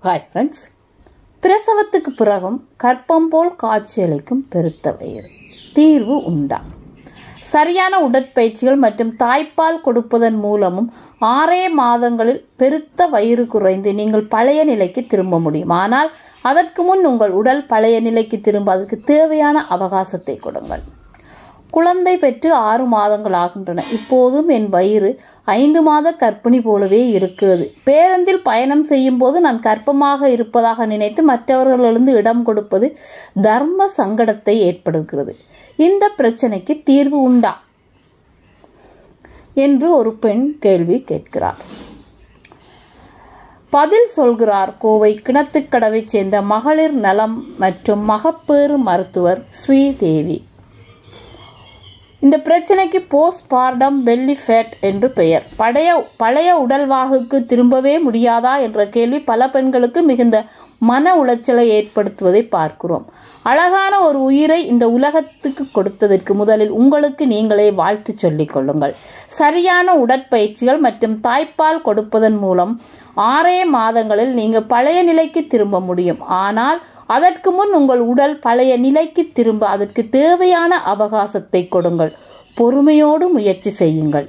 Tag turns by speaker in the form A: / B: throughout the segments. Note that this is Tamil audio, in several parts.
A: ஹாய் ஃப்ரெண்ட்ஸ் பிரசவத்துக்கு பிறகும் கற்பம் போல் காட்சியளிக்கும் பெருத்த வயிறு தீர்வு உண்டா சரியான உடற்பயிற்சிகள் மற்றும் தாய்ப்பால் கொடுப்பதன் மூலமும் ஆறே மாதங்களில் பெருத்த வயிறு குறைந்து நீங்கள் பழைய நிலைக்கு திரும்ப முடியும் ஆனால் அதற்கு முன் உங்கள் உடல் பழைய நிலைக்கு திரும்ப அதுக்கு தேவையான அவகாசத்தை கொடுங்கள் குழந்தை பெற்று ஆறு மாதங்கள் ஆகின்றன இப்போதும் என் வயிறு ஐந்து மாத கர்ப்பிணி போலவே இருக்கிறது பேருந்தில் பயணம் செய்யும் போது நான் கர்ப்பமாக இருப்பதாக நினைத்து மற்றவர்களிலிருந்து இடம் கொடுப்பது தர்ம சங்கடத்தை ஏற்படுகிறது இந்த பிரச்சனைக்கு தீர்வு உண்டா என்று ஒரு பெண் கேள்வி கேட்கிறார் பதில் சொல்கிறார் கோவை கிணத்துக்கடவைச் சேர்ந்த மகளிர் நலம் மற்றும் மகப்பேறு மருத்துவர் ஸ்ரீதேவி இந்த பிரச்சனைக்கு போஸ்ட்மார்டம் பெல்லி ஃபேட் என்று பெயர் பழைய பழைய உடல்வாகுக்கு திரும்பவே முடியாதா என்ற கேள்வி பல பெண்களுக்கு மிகுந்த மன உளைச்சலை ஏற்படுத்துவதை பார்க்கிறோம் அழகான ஒரு உயிரை இந்த உலகத்துக்கு கொடுத்ததற்கு முதலில் உங்களுக்கு நீங்களே வாழ்த்து சொல்லிக் கொள்ளுங்கள் சரியான உடற்பயிற்சிகள் மற்றும் தாய்ப்பால் கொடுப்பதன் மூலம் ஆறே மாதங்களில் நீங்கள் பழைய நிலைக்கு திரும்ப முடியும் ஆனால் அதற்கு முன் உங்கள் உடல் பழைய நிலைக்கு திரும்ப அதற்கு தேவையான அவகாசத்தை கொடுங்கள் பொறுமையோடு முயற்சி செய்யுங்கள்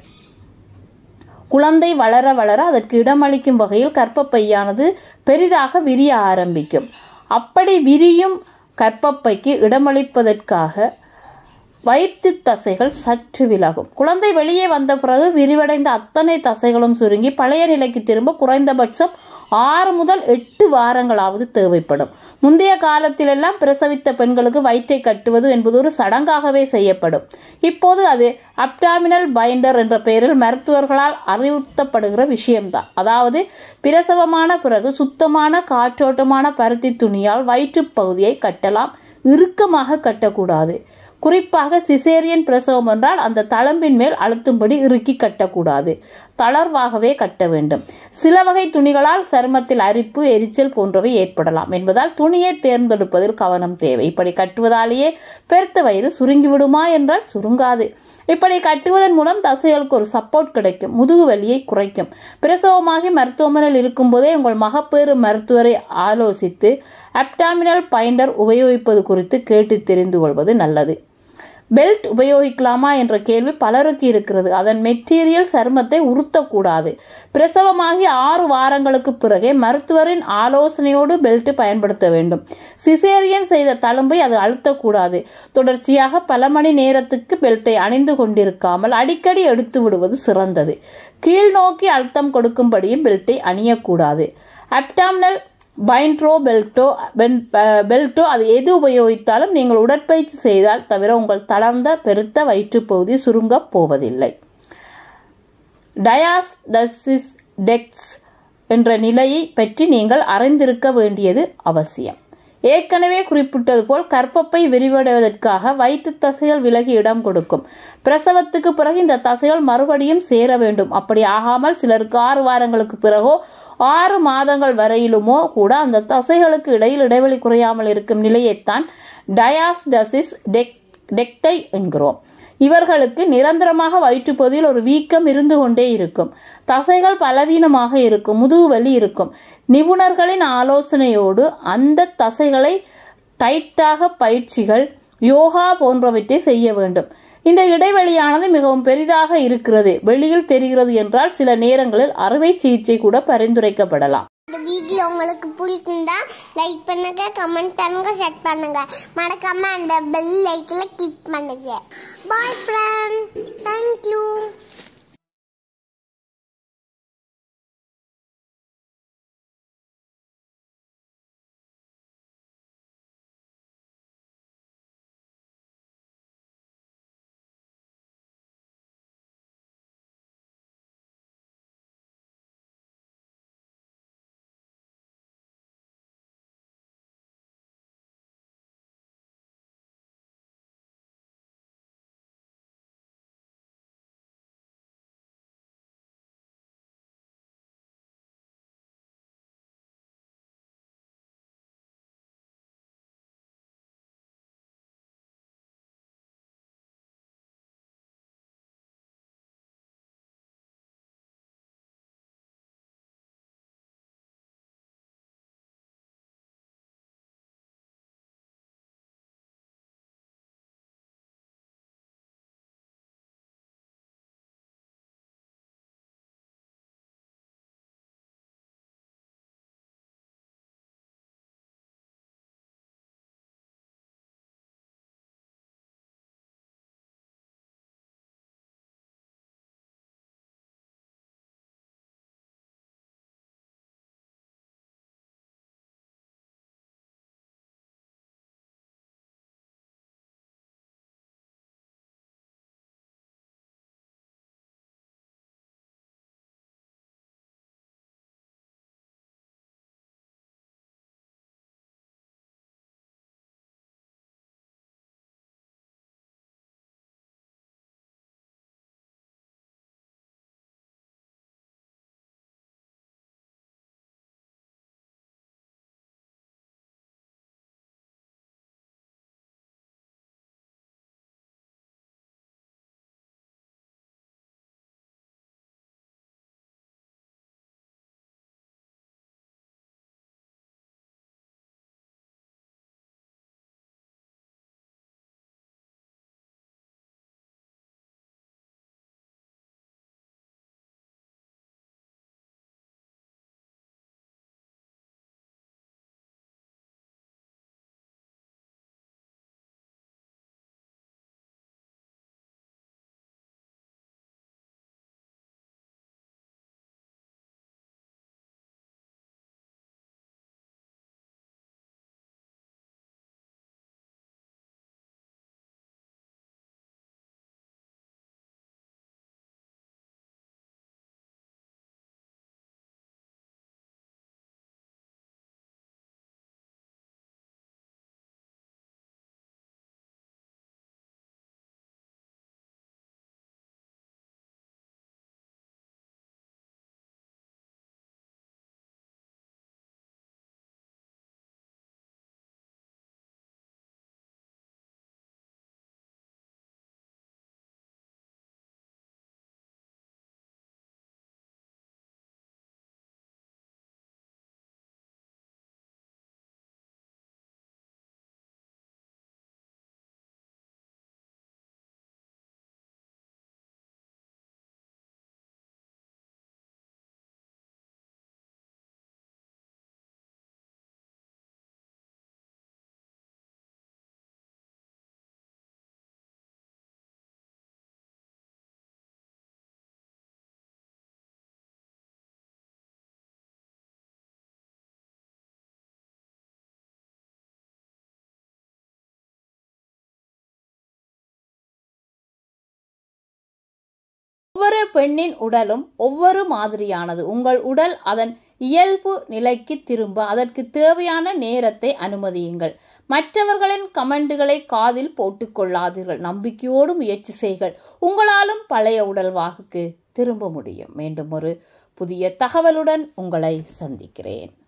A: குழந்தை வளர வளர அதற்கு இடமளிக்கும் வகையில் கர்ப்பப்பையானது பெரிதாக விரிய ஆரம்பிக்கும் அப்படி விரியும் கர்ப்பப்பைக்கு இடமளிப்பதற்காக வயிற்று தசைகள் சற்று விலகும் குழந்தை வெளியே வந்த பிறகு விரிவடைந்த அத்தனை தசைகளும் சுருங்கி பழைய நிலைக்கு திரும்ப குறைந்தபட்சம் ஆறு முதல் எட்டு வாரங்களாவது தேவைப்படும் முந்தைய காலத்திலெல்லாம் பிரசவித்த பெண்களுக்கு வயிற்றை கட்டுவது என்பது ஒரு சடங்காகவே செய்யப்படும் இப்போது அது அப்டாமினல் பைண்டர் என்ற பெயரில் மருத்துவர்களால் அறிவுறுத்தப்படுகிற விஷயம்தான் அதாவது பிரசவமான பிறகு சுத்தமான காற்றோட்டமான பருத்தி துணியால் வயிற்றுப் பகுதியை கட்டலாம் இறுக்கமாக கட்டக்கூடாது குறிப்பாக சிசேரியன் பிரசவம் என்றால் அந்த தளம்பின் மேல் அழுத்தும்படி இறுக்கி கட்டக்கூடாது தளர்வாகவே கட்ட வேண்டும் சில வகை துணிகளால் சருமத்தில் அரிப்பு எரிச்சல் போன்றவை ஏற்படலாம் என்பதால் துணியை தேர்ந்தெடுப்பதில் கவனம் தேவை இப்படி கட்டுவதாலேயே பெருத்த வயிறு சுருங்கிவிடுமா என்றால் சுருங்காது இப்படி கட்டுவதன் மூலம் தசைகளுக்கு ஒரு சப்போர்ட் கிடைக்கும் முதுகு வலியை குறைக்கும் பிரசவமாகி மருத்துவமனையில் இருக்கும்போதே உங்கள் மகப்பேறு மருத்துவரை ஆலோசித்து அப்டாமினல் பைண்டர் உபயோகிப்பது குறித்து கேட்டு தெரிந்து கொள்வது நல்லது பெல்ட் உபயோகிக்கலாமா என்ற கேள்வி பலருக்கு இருக்கிறது அதன் மெட்டீரியல் சருமத்தை உறுத்தக்கூடாது பிரசவமாகி ஆறு வாரங்களுக்கு பிறகே மருத்துவரின் ஆலோசனையோடு பெல்ட் பயன்படுத்த வேண்டும் சிசேரியன் செய்த தழும்பை அது அழுத்தக்கூடாது தொடர்ச்சியாக பல மணி நேரத்துக்கு பெல்ட்டை அணிந்து கொண்டிருக்காமல் அடிக்கடி எடுத்து விடுவது சிறந்தது கீழ் நோக்கி அழுத்தம் கொடுக்கும்படியும் பெல்ட்டை அணியக்கூடாது அப்டாமினல் பைண்ட்ரோ பெல்ட்டோ பெல்ட்டோ அது எது உபயோகித்தாலும் நீங்கள் உடற்பயிற்சி செய்தால் தவிர உங்கள் தளர்ந்த பெருத்த வயிற்றுப்பகுதி சுருங்கப் போவதில்லை டயாஸ்டசிஸ் டெக்ஸ் என்ற நிலையை பற்றி நீங்கள் அறிந்திருக்க வேண்டியது அவசியம் ஏற்கனவே குறிப்பிட்டது போல் கற்பப்பை விரிவடைவதற்காக வயிற்று தசைகள் விலகி இடம் கொடுக்கும் பிரசவத்துக்கு பிறகு இந்த தசைகள் மறுபடியும் சேர வேண்டும் அப்படி ஆகாமல் சிலருக்கு ஆறு வாரங்களுக்கு பிறகோ ஆறு மாதங்கள் வரையிலுமோ கூட அந்த தசைகளுக்கு இடையில் இடைவெளி குறையாமல் இருக்கும் நிலையைத்தான் டயாஸ்டசிஸ் டெக் டெக்டை என்கிறோம் இவர்களுக்கு நிரந்தரமாக வயிற்றுப்பகுதியில் ஒரு வீக்கம் இருந்து கொண்டே இருக்கும் தசைகள் பலவீனமாக இருக்கும் முதுகு வலி இருக்கும் நிபுணர்களின் ஆலோசனையோடு அந்த தசைகளை டைட்டாக பயிற்சிகள் யோகா போன்றவற்றை செய்ய வேண்டும் இந்த இடைவெளியானது மிகவும் பெரிதாக இருக்கிறது வெளியில் தெரிகிறது என்றால் சில நேரங்களில் அறுவை சிகிச்சை கூட பரிந்துரைக்கப்படலாம்
B: இந்த வீடியோ உங்களுக்கு பிடிச்சிருந்தா லைக் பண்ணுங்க கமெண்ட் பண்ணுங்க ஷேர் பண்ணுங்க மறக்காம அந்த பெல் லைக்ல கிளிக் பண்ணுங்க பாய் ஃப்ரெண்ட் தேங்க்யூ
A: பெண்ணின் உடலும் ஒவ்வொரு மாதிரியானது உங்கள் உடல் அதன் இயல்பு நிலைக்கு திரும்ப அதற்கு தேவையான நேரத்தை அனுமதியுங்கள் மற்றவர்களின் கமெண்டுகளை காதில் போட்டுக்கொள்ளாதீர்கள் நம்பிக்கையோடு முயற்சி செய்கள் உங்களாலும் பழைய உடல்வாகுக்கு திரும்ப முடியும் மீண்டும் ஒரு புதிய தகவலுடன் உங்களை சந்திக்கிறேன்